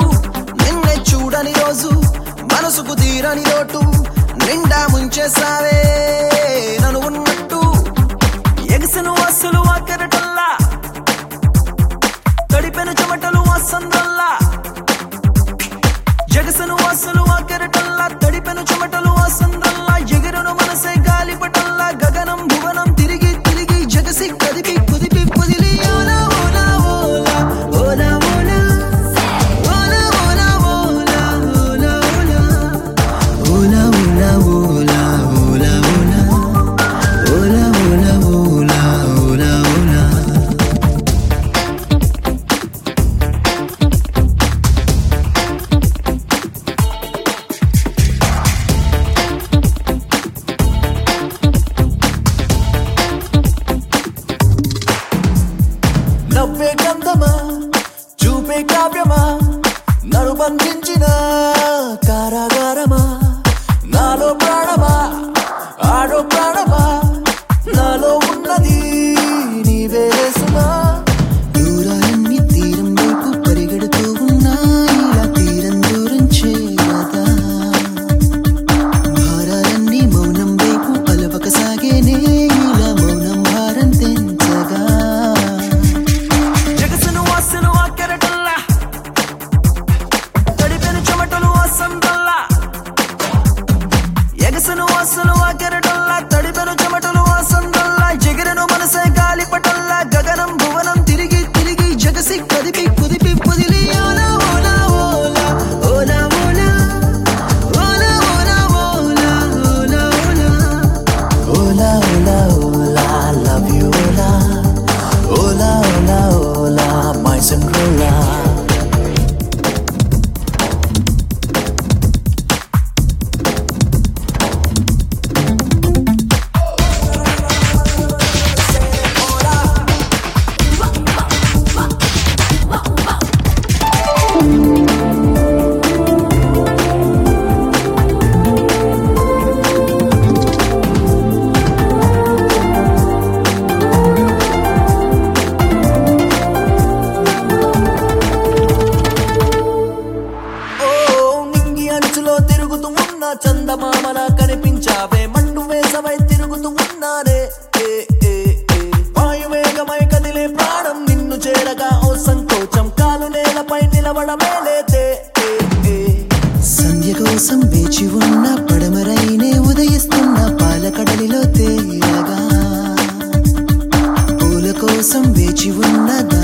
నిన్నే చూడని రోజు మనసుకు తీరని లోటు నిండా ముంచేసావే నన్ను ఉన్నట్టు ఎగసను అసలు అక్కరటల్లా తడిపెను చెమటలు అసందల్లా జగసను అసలు అక్కరటల్లా తడిపెను చెమటలు అసందల్లా ఎగిరను మనసే గాలిపటల్లా గగనం భువనం తిరిగి తిరిగి జగసి కదిపి కుదిపి కుదిలి ఓలా ఓలా ఓలా ఓలా ఓలా ఓలా ఓలా ఓలా ఓలా ఓలా ఓలా ఓలా ఓలా ఓలా ఓలా ఓలా ఓలా ఓలా ఓలా నవ్వే గంధమా చూపే కావ్యమా నన్ను బంధించిన కారాగారమా నాలో ప్రాణమా ఆడో ప్రాణమా నాలో ఉన్నది నీవే సుమా దూరాలన్నీ తీరం వైపు పరిగెడుతూ ఉన్నా ఇలా తీరం దూరం చేయదా భారాలన్నీ మౌనం వైపు అలవక సాగేనే ఇలా మౌనం భారం తెంచగా జగసను వాసను ఆ కెరటల్లా తడిపెను చెమటలు అసందల్లా ఎగసను వాసను ఆ కెరటల్లా తడిపెను చెమటలు అసందల్లా ఎగిరెను మనసే గాలిపటల్లా గగనం భువనం తిరిగి తిరిగి జగసి కదిపి కుదిపి పుదిలి Ola Ola Ola Ola Ola Ola Ola Ola Ola Ola Ola Ola love you Ola Ola Ola Ola my Cinderella ఓ నింగి అంచులో తిరుగుతూ ఉన్న చందమామల కనిపించావే మండు వేసవై తిరుగుతూ ఉన్నానే ఏ, ఏ, ఏ. వాయువేగమై కదిలే ప్రాణం నిన్ను చేరగా ఓ సంకోచం కాలు నేలపై నిలవడమే లేదే ఏ, ఏ. సంధ్య కోసం వేచి ఉన్న పడమరైనే ఉదయిస్తున్న పాలకడలిలో తేరగా పూల కోసం వేచి ఉన్న